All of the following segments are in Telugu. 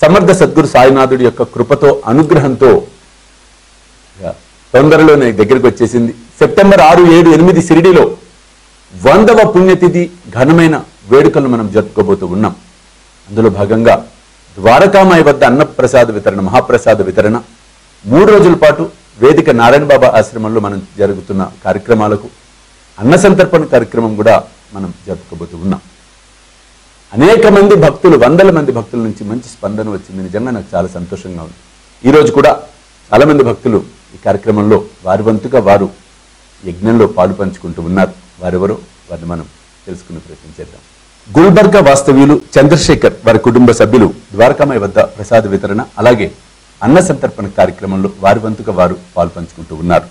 సమర్థ సద్గురు సాయినాథుడి యొక్క కృపతో అనుగ్రహంతో ఇక తొందరలోనే దగ్గరికి వచ్చేసింది సెప్టెంబర్ ఆరు ఏడు ఎనిమిది షిరిడిలో వందవ పుణ్యతిథి ఘనమైన వేడుకలు మనం జరుపుకోబోతూ ఉన్నాం అందులో భాగంగా ద్వారకామాయి వద్ద అన్నప్రసాద వితరణ మహాప్రసాద వితరణ మూడు రోజుల పాటు వేదిక నారాయణ బాబా ఆశ్రమంలో మనం జరుగుతున్న కార్యక్రమాలకు అన్న సంతర్పణ కార్యక్రమం కూడా మనం జరుపుకోబోతూ ఉన్నాం అనేక మంది భక్తులు వందల మంది భక్తుల నుంచి మంచి స్పందన వచ్చింది నిజంగా నాకు చాలా సంతోషంగా ఉంది ఈ రోజు కూడా చాలా మంది భక్తులు ఈ కార్యక్రమంలో వారి వంతుగా వారు యజ్ఞంలో పాలు పంచుకుంటూ ఉన్నారు వారెవరో వారిని మనం తెలుసుకునే ప్రయత్నం చేద్దాం గుల్బర్గా వాస్తవ్యులు చంద్రశేఖర్ వారి కుటుంబ సభ్యులు ద్వారకామయ వద్ద ప్రసాద వితరణ అలాగే అన్న సంతర్పణ కార్యక్రమంలో వారి వంతుగా వారు పాలు పంచుకుంటూ ఉన్నారు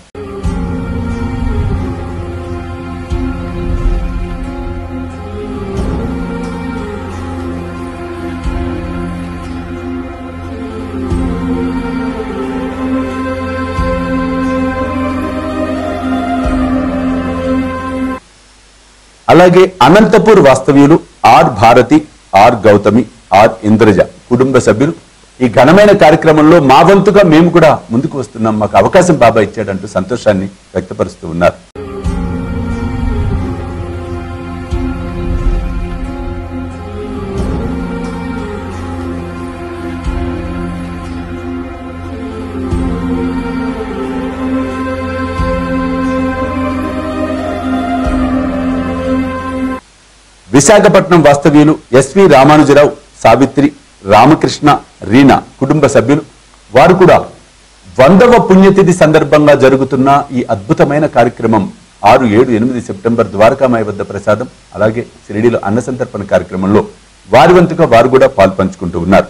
అలాగే అనంతపూర్ వాస్తవ్యులు R Bharathi R Gautami R Indraja కుటుంబ సభ్యులు ఈ ఘనమైన కార్యక్రమంలో మా వంతుగా మేము కూడా ముందుకు వస్తున్నాం మాకు అవకాశం బాబా ఇచ్చాడంటూ సంతోషాన్ని వ్యక్తపరుస్తూ ఉన్నారు విశాఖపట్నం వాస్తవ్యులు ఎస్వి రామానుజరావు సావిత్రి రామకృష్ణ రీనా కుటుంబ సభ్యులు వారు కూడా వందవ పుణ్యతిథి సందర్భంగా జరుగుతున్న ఈ అద్భుతమైన కార్యక్రమం ఆరు ఏడు ఎనిమిది సెప్టెంబర్ ద్వారకామాయి వద్ద ప్రసాదం అలాగే షిరిడిలో అన్న సంతర్పణ కార్యక్రమంలో వారి వంతుగా వారు కూడా పాల్పంచుకుంటూ ఉన్నారు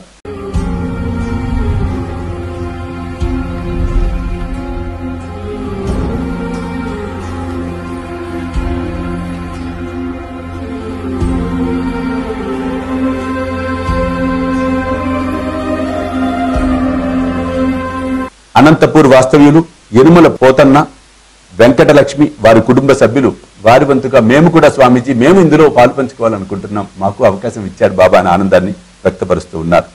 అనంతపూర్ వాస్తవ్యులు ఎనుమల పోతన్న వెంకటలక్ష్మి వారి కుటుంబ సభ్యులు వారి వంతుగా మేము కూడా స్వామీజీ మేము ఇందులో పాల్పంచుకోవాలనుకుంటున్నాం మాకు అవకాశం ఇచ్చారు బాబా అని ఆనందాన్ని వ్యక్తపరుస్తూ ఉన్నారు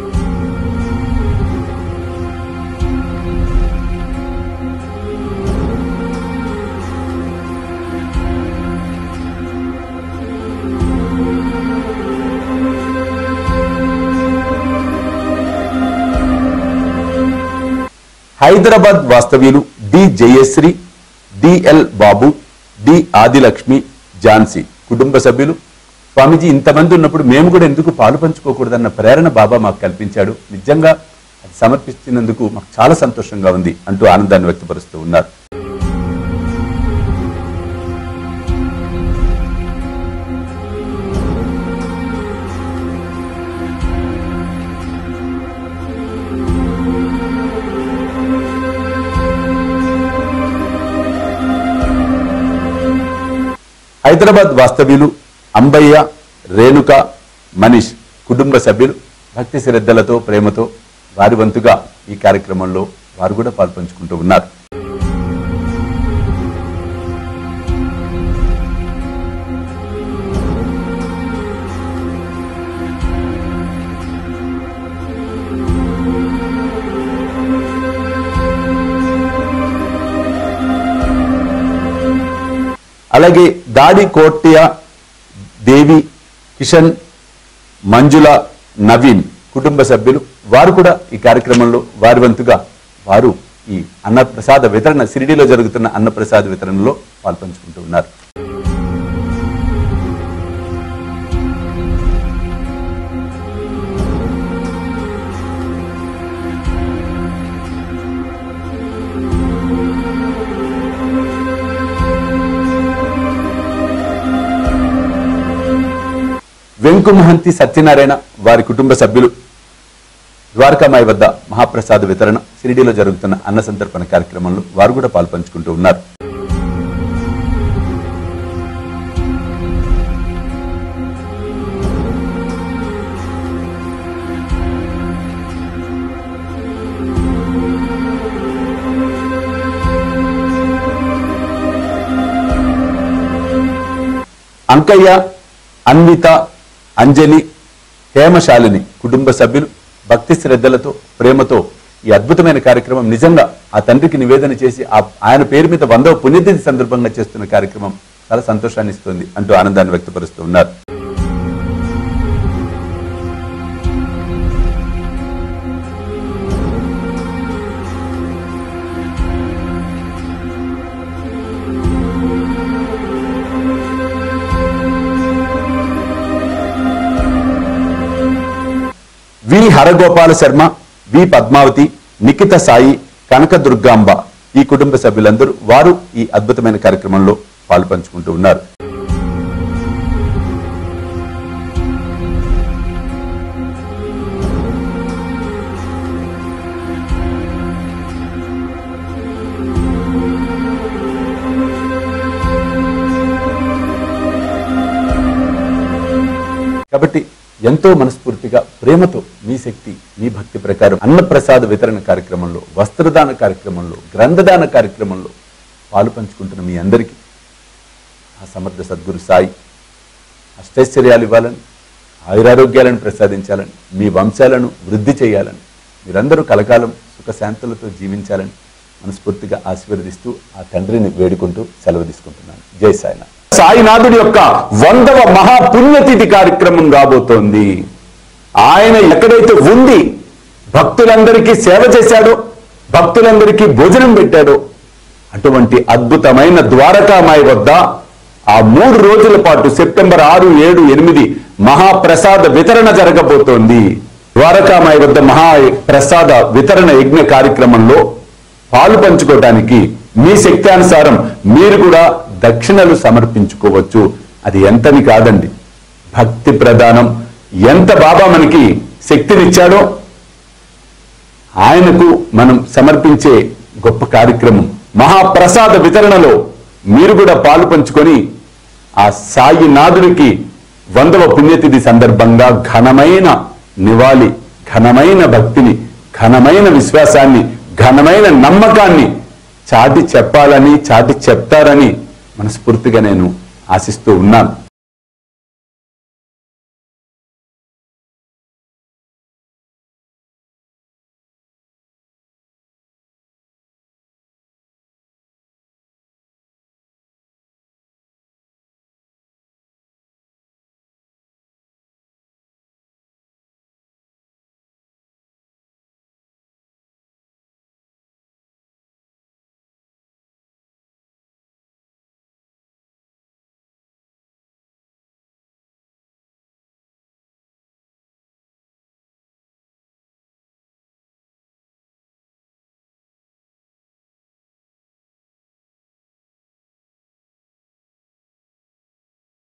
హైదరాబాద్ వాస్తవ్యులు D Jayashree DL Babu D Adilakshmi Jhansi కుటుంబ సభ్యులు స్వామీజీ ఇంతమంది ఉన్నప్పుడు మేము కూడా ఎందుకు పాలు పంచుకోకూడదన్న ప్రేరణ బాబా మాకు కల్పించాడు నిజంగా అది సమర్పిస్తున్నందుకు మాకు చాలా సంతోషంగా ఉంది అంటూ ఆనందాన్ని వ్యక్తపరుస్తూ ఉన్నారు హైదరాబాద్ వాస్తవ్యులు అంబయ్య రేణుక మనీష్ కుటుంబ సభ్యులు భక్తి శ్రద్ధలతో ప్రేమతో వారి వంతుగా ఈ కార్యక్రమంలో వారు కూడా పాల్పంచుకుంటూ ఉన్నారు అలాగే దాడి కోట్య దేవి కిషన్ మంజుల నవీన్ కుటుంబ సభ్యులు వారు కూడా ఈ కార్యక్రమంలో వారి వంతుగా వారు ఈ అన్నప్రసాద వితరణ సిరిడిలో జరుగుతున్న అన్నప్రసాద వితరణలో పాల్పంచుకుంటూ ఉన్నారు వెంకుమహంతి సత్యనారాయణ వారి కుటుంబ సభ్యులు ద్వారకామాయి వద్ద మహాప్రసాద వితరణ షిరిడీలో జరుగుతున్న అన్న సంతర్పణ కార్యక్రమంలో వారు కూడా పాల్పంచుకుంటూ ఉన్నారు అంకయ్య అన్విత అంజలి హేమశాలిని కుటుంబ సభ్యులు భక్తి శ్రద్ధలతో ప్రేమతో ఈ అద్భుతమైన కార్యక్రమం నిజంగా ఆ తండ్రికి నివేదన చేసి ఆ ఆయన పేరు మీద వందవ పుణ్యతిథి సందర్భంగా చేస్తున్న కార్యక్రమం చాలా సంతోషాన్ని ఇస్తుంది అంటూ ఆనందాన్ని వ్యక్తపరుస్తూ ఉన్నారు వి హరగోపాల శర్మ వి పద్మావతి నిఖిత సాయి కనక దుర్గాంబ ఈ కుటుంబ సభ్యులందరూ వారు ఈ అద్భుతమైన కార్యక్రమంలో పాలు పంచుకుంటూ ఉన్నారు కాబట్టి ఎంతో మనస్ఫూర్తిగా ప్రేమతో మీ శక్తి మీ భక్తి ప్రకారం అన్నప్రసాద వితరణ కార్యక్రమంలో వస్త్రదాన కార్యక్రమంలో గ్రంథదాన కార్యక్రమంలో పాలు పంచుకుంటున్న మీ అందరికీ ఆ సమర్థ సద్గురు సాయి అష్టైశ్వర్యాలు ఇవ్వాలని ఆయురారోగ్యాలను ప్రసాదించాలని మీ వంశాలను వృద్ధి చేయాలని మీరందరూ కలకాలం సుఖశాంతులతో జీవించాలని మనస్ఫూర్తిగా ఆశీర్వదిస్తూ ఆ తండ్రిని వేడుకుంటూ సెలవు తీసుకుంటున్నాను జై సాయినాథ్ సాయినాథుడి యొక్క వందవ మహాపుణ్యతిథి కార్యక్రమం రాబోతోంది ఆయన ఎక్కడైతే ఉంది భక్తులందరికీ సేవ చేశాడో భక్తులందరికీ భోజనం పెట్టాడో అటువంటి అద్భుతమైన ద్వారకామాయి వద్ద ఆ మూడు రోజుల పాటు సెప్టెంబర్ ఆరు ఏడు ఎనిమిది మహాప్రసాద వితరణ జరగబోతోంది ద్వారకామాయి వద్ద మహా ప్రసాద వితరణ యజ్ఞ కార్యక్రమంలో పాలు పంచుకోవటానికి మీ శక్తి అనుసారం మీరు కూడా దక్షిణలు సమర్పించుకోవచ్చు అది ఎంతని కాదండి భక్తి ప్రధానం ఎంత బాబా మనకి శక్తినిచ్చాడో ఆయనకు మనం సమర్పించే గొప్ప కార్యక్రమం మహాప్రసాద వితరణలో మీరు కూడా పాలు పంచుకొని ఆ సాయి నాదుడికి వందవ పుణ్యతిథి సందర్భంగా ఘనమైన నివాళి ఘనమైన భక్తిని ఘనమైన విశ్వాసాన్ని ఘనమైన నమ్మకాన్ని చాటి చెప్పాలని చాటి చెప్తారని మనస్ఫూర్తిగా నేను ఆశిస్తూ ఉన్నాను